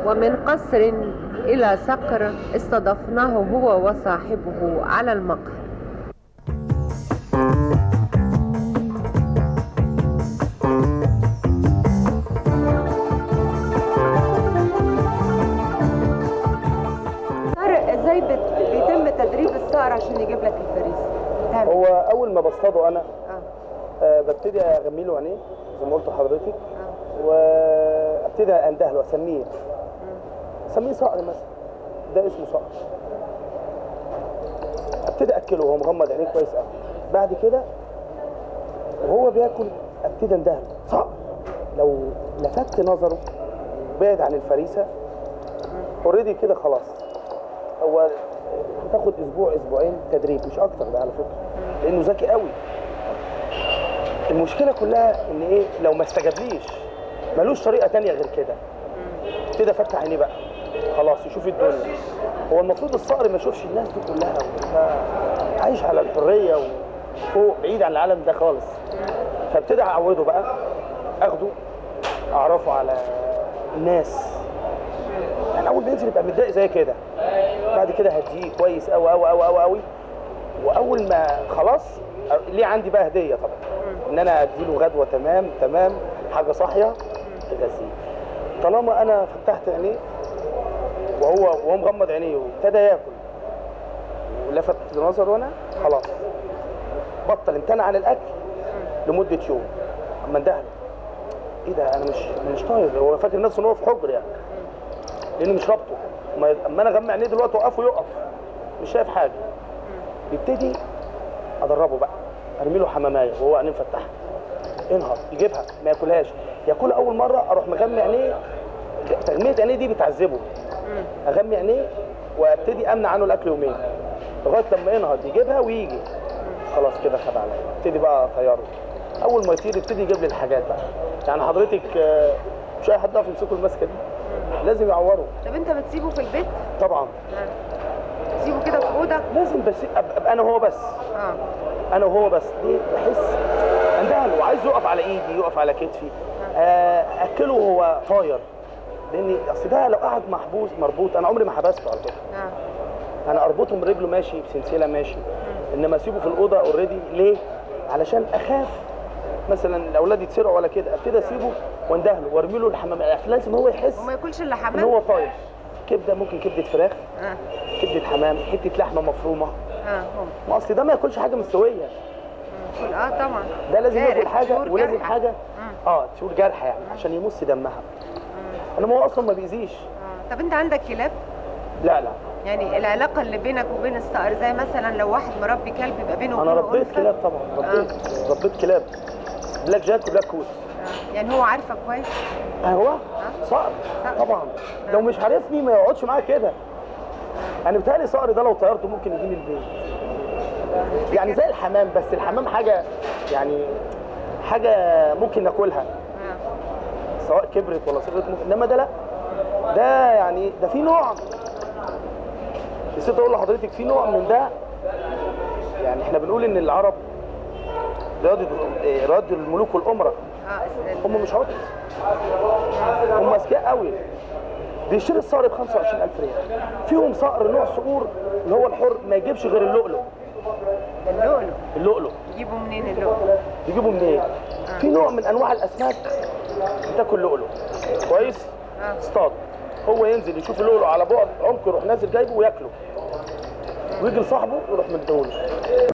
ومن قصر إلى صقر استضفناه هو وصاحبه على المقهى طارق ازاي بيتم تدريب الصقر عشان يجيب لك الفريسه؟ تعمل هو اول ما بصطاده انا اه آه ببتدي اغمي له عينيه زي ما قلت لحضرتك اه وابتدي اندهله اسميه اسميه صقر مثلا ده اسمه صقر ابتدي اكله وهو مغمض عينيه كويس قوي بعد كده وهو بياكل ابتدي اندهله صقر لو لفت نظره بعد عن الفريسه اوريدي كده خلاص هو هتاخد اسبوع اسبوعين تدريب مش اكتر ده على فكره لانه ذكي قوي المشكله كلها ان ايه لو ما استجابليش ملوش طريقه تانية غير كده ابتدى فتح عينيه بقى خلاص يشوف الدنيا هو المفروض الصقر ما يشوفش الناس دي كلها ويبقى عايش على الحريه وفوق بعيد عن العالم ده خالص فابتدي اعوده بقى اخده اعرفه على الناس يعني اول ما ينزل يبقى متضايق زي كده بعد كده هديه كويس قوي قوي قوي قوي قوي واول ما خلاص ليه عندي بقى هديه طبعا ان انا اديله غدوه تمام تمام حاجه صاحيه تغذيه طالما انا فتحت عينيه وهو وهو مغمض عينيه وابتدى ياكل ولفت نظره انا خلاص بطل امتنع عن الاكل لمده يوم اما اندهله ايه ده انا مش مش طايق هو فاكر نفسه ان هو في حجر يعني لانه مش رابطه أما- اما انا اغمى عينيه دلوقتي اوقفه يقف مش شايف حاجه يبتدي ادربه بقى ارمي له حمامايه وهو عينيه مفتحه انهض يجيبها ما ياكلهاش ياكلها اول مره اروح مغمي عينيه تغميه عينيه دي بتعذبه اغمي عينيه وابتدي امنع عنه الاكل يومين لغايه لما ينهض يجيبها ويجي خلاص كده خد عليا ابتدي بقى اطيره اول ما يطير يبتدي يجيب لي الحاجات بقى يعني حضرتك آه، مش اي حد يعرف يمسكه المسكه دي لازم يعوره طب انت بتسيبه في البيت؟ طبعا تسيبه كده في اوضه؟ لازم بس ابقى أبقى انا وهو بس اه انا وهو بس ليه بحس اندهله وعايز يقف على ايدي يقف على كتفي آه، اكله وهو طاير لان اصل ده لو قعد محبوس مربوط انا عمري ما حبسته على فكره اه انا اربطه من رجله ماشي بسلسله ماشي انما اسيبه في الاوضه اوريدي ليه علشان اخاف مثلا الاولاد يتسرقوا ولا كده ابتدي اسيبه واندهله وارمي له الحمام لازم هو يحس وما ياكلش الا ان حمام؟ هو طاير كبده ممكن كبده فراخ اه كبده حمام حته لحمه مفرومه اه هم ما اصل ده ما ياكلش حاجه مستويه كل اه طبعا ده لازم جارح، ياكل حاجه شعور ولازم جارحة. حاجه مم. اه تشور جرح يعني عشان يمص دمها انما هو اصلا ما بيأذيش اه طب انت عندك كلاب؟ لا لا يعني العلاقه اللي بينك وبين الصقر زي مثلا لو واحد مربي كلب يبقى بينه انا وبينه ربيت ألفة؟ كلاب طبعا ربيت ربيت كلاب بلاك جاك وبلاك كوت آه. يعني هو عارفك كويس؟ هو صقر صقر. طبعا لو مش عارفني ما يقعدش معايا كده انا بيتهيألي صقر ده لو طيرته ممكن يجي لي البيت يعني زي الحمام بس الحمام حاجه يعني حاجه ممكن ناكلها اه سواء كبرت ولا صغرت ممكن انما ده لا ده يعني ده في نوع نسيت اقول لحضرتك في نوع من ده يعني احنا بنقول ان العرب رياضة إيه، رياضة الملوك والأمراء اه اس- هم مش عبط هم اذكياء قوي بيشتري الصقر ب 25000 ريال فيهم صقر نوع صقور اللي هو الحر ما يجيبش غير اللؤلؤ اللؤلؤ اللؤلؤ يجيبوا منين اللؤلؤ؟ يجيبوا منين؟ في نوع من انواع الاسماك بتاكل لؤلؤ كويس؟ اه اصطاد هو ينزل يشوف اللؤلؤ على بعد عمق يروح نازل جايبه وياكله ويجي لصاحبه يروح مديهوله